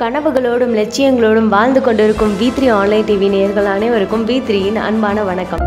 கனவுகளோடும் லட்சியங்களோடும் வாழ்ந்து கொண்டிருக்கும் we three online TV நேயர்கள் அனைவருக்கும் வி த்ரீயின் அன்பான வணக்கம்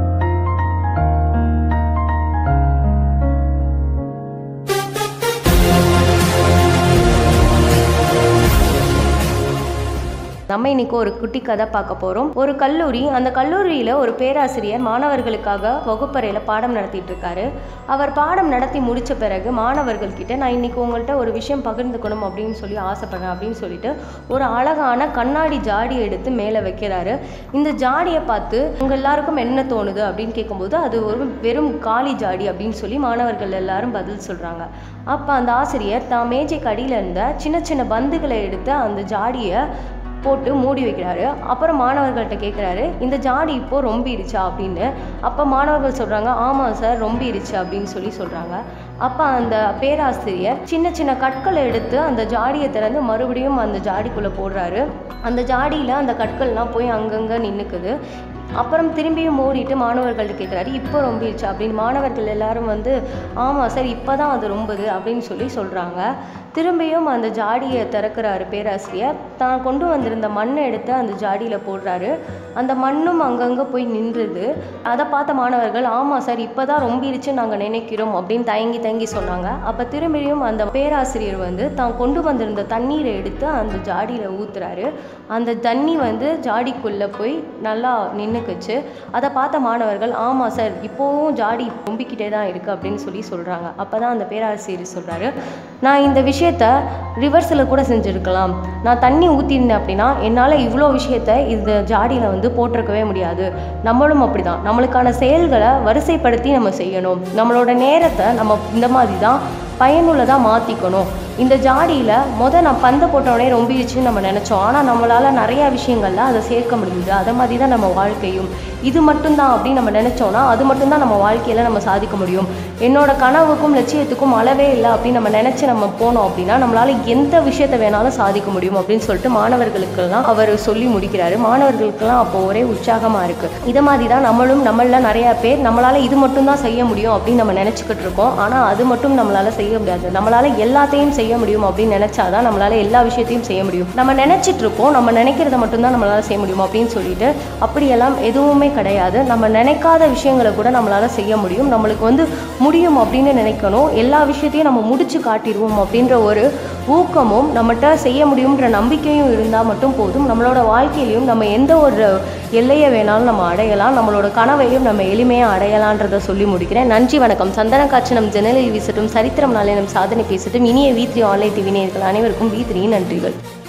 நம்ம இன்னைக்கு ஒரு குட்டி கதை பார்க்க போகிறோம் ஒரு கல்லூரி அந்த கல்லூரியில் ஒரு பேராசிரியர் மாணவர்களுக்காக வகுப்பறையில் பாடம் நடத்திட்டு இருக்காரு அவர் பாடம் நடத்தி முடிச்ச பிறகு மாணவர்கள் கிட்ட நான் இன்னைக்கு உங்கள்கிட்ட ஒரு விஷயம் பகிர்ந்துக்கணும் அப்படின்னு சொல்லி ஆசைப்படுறேன் அப்படின்னு சொல்லிட்டு ஒரு அழகான கண்ணாடி ஜாடி எடுத்து மேலே வைக்கிறாரு இந்த ஜாடியை பார்த்து உங்க எல்லாருக்கும் என்ன தோணுது அப்படின்னு கேட்கும்போது அது ஒரு வெறும் காலி ஜாடி அப்படின்னு சொல்லி மாணவர்கள் எல்லாரும் பதில் சொல்றாங்க அப்போ அந்த ஆசிரியர் தான் மேஜைக்கு அடியில இருந்த சின்ன சின்ன பந்துகளை எடுத்து அந்த ஜாடியை போட்டு மூடி வைக்கிறாரு அப்புறம் மாணவர்கள்ட்ட கேட்குறாரு இந்த ஜாடி இப்போ ரொம்பிடுச்சா அப்படின்னு அப்போ மாணவர்கள் சொல்கிறாங்க ஆமாம் சார் ரொம்பிடுச்சு அப்படின்னு சொல்லி சொல்கிறாங்க அப்போ அந்த பேராசிரியர் சின்ன சின்ன கற்களை எடுத்து அந்த ஜாடியை திறந்து மறுபடியும் அந்த ஜாடிக்குள்ளே போடுறாரு அந்த ஜாடியில் அந்த கற்கள்லாம் போய் அங்கங்கே நின்றுக்குது அப்புறம் திரும்பியும் மூடிட்டு மாணவர்கள்ட்ட கேட்குறாரு இப்போ ரொம்பிடுச்சு அப்படின்னு மாணவர்கள் எல்லாரும் வந்து ஆமாம் சார் இப்போ தான் அது ரொம்புது அப்படின்னு சொல்லி சொல்கிறாங்க திரும்பியும் அந்த ஜாடியை திறக்கிறாரு பேராசிரியர் தான் கொண்டு வந்திருந்த மண்ணை எடுத்து அந்த ஜாடியில் போடுறாரு அந்த மண்ணும் அங்கங்கே போய் நின்றுது அதை பார்த்த மாணவர்கள் ஆமாம் சார் இப்போ தான் ரொம்பிடுச்சு நாங்கள் நினைக்கிறோம் அப்படின்னு தயங்கி தயங்கி சொன்னாங்க அப்போ திரும்பியும் அந்த பேராசிரியர் வந்து தான் கொண்டு வந்திருந்த தண்ணீரை எடுத்து அந்த ஜாடியில் ஊற்றுறாரு அந்த தண்ணி வந்து ஜாடிக்குள்ளே போய் நல்லா நின்றுக்குச்சு அதை பார்த்த மாணவர்கள் ஆமாம் சார் இப்போவும் ஜாடி ரொம்பிக்கிட்டே தான் இருக்குது அப்படின்னு சொல்லி சொல்கிறாங்க அப்போ தான் அந்த பேராசிரியர் சொல்கிறாரு நான் இந்த விஷயத்த ரிவர்ஸில் கூட செஞ்சுருக்கலாம் நான் தண்ணி ஊற்றிருந்தேன் அப்படின்னா என்னால் இவ்வளோ விஷயத்த இந்த ஜாடியில் வந்து போட்டிருக்கவே முடியாது நம்மளும் அப்படி தான் நம்மளுக்கான செயல்களை வரிசைப்படுத்தி நம்ம செய்யணும் நம்மளோட நேரத்தை நம்ம இந்த மாதிரி தான் பயனுள்ளதாக மாற்றிக்கணும் இந்த ஜாடியில் மொதல் நான் பந்தை போட்டோடனே ரொம்பிடுச்சுன்னு நம்ம நினச்சோம் ஆனால் நம்மளால் நிறையா விஷயங்கள்ல அதை சேர்க்க முடியுது அதை மாதிரி தான் நம்ம வாழ்க்கையும் இது மட்டும்தான் அப்படின்னு நம்ம நினச்சோன்னா அது மட்டும்தான் நம்ம வாழ்க்கையில் நம்ம சாதிக்க முடியும் என்னோட கனவுக்கும் லட்சியத்துக்கும் அளவே இல்லை அப்படின்னு நம்ம நினச்சி நம்ம போனோம் அப்படின்னா நம்மளால் எந்த விஷயத்தை வேணாலும் சாதிக்க முடியும் அப்படின்னு சொல்லிட்டு மாணவர்களுக்கெல்லாம் அவர் சொல்லி முடிக்கிறாரு மாணவர்களுக்கெல்லாம் அப்போ ஒரே உற்சாகமாக இருக்குது இதை மாதிரி தான் நம்மளும் நம்மள நிறையா பேர் நம்மளால் இது மட்டும்தான் செய்ய முடியும் அப்படின்னு நம்ம நினச்சிக்கிட்டு இருக்கோம் ஆனால் அது மட்டும் நம்மளால் செய்ய முடியாது நம்மளால் எல்லாத்தையும் செய்ய முடியும் அப்படின்னு நினச்சாதான் நம்மளால் எல்லா விஷயத்தையும் செய்ய முடியும் நம்ம நினச்சிட்டு இருக்கோம் நம்ம நினைக்கிறத மட்டும்தான் நம்மளால் செய்ய முடியும் அப்படின்னு சொல்லிட்டு அப்படியெல்லாம் எதுவுமே கிடையாது நம்ம நினைக்காத விஷயங்களை கூட நம்மளால் செய்ய முடியும் நம்மளுக்கு வந்து முடியும் அப்படின்னு நினைக்கணும் எல்லா விஷயத்தையும் நம்ம முடிச்சு காட்டிடுவோம் அப்படின்ற ஒரு ஊக்கமும் நம்மகிட்ட செய்ய முடியுன்ற நம்பிக்கையும் இருந்தால் மட்டும் போதும் நம்மளோட வாழ்க்கையிலையும் நம்ம எந்த ஒரு எல்லையை வேணாலும் நம்ம அடையலாம் நம்மளோட கனவையும் நம்ம எளிமையாக அடையலான்றதை சொல்லி முடிக்கிறேன் நன்றி வணக்கம் சந்தன காட்சனம் ஜன்னலில் வீசட்டும் சரித்திரம் நாளினம் சாதனை பேசட்டும் இனிய வி த்ரீ ஆன்லைன் டிவி நேயர்கள் அனைவருக்கும் வி த்ரீ நன்றிகள்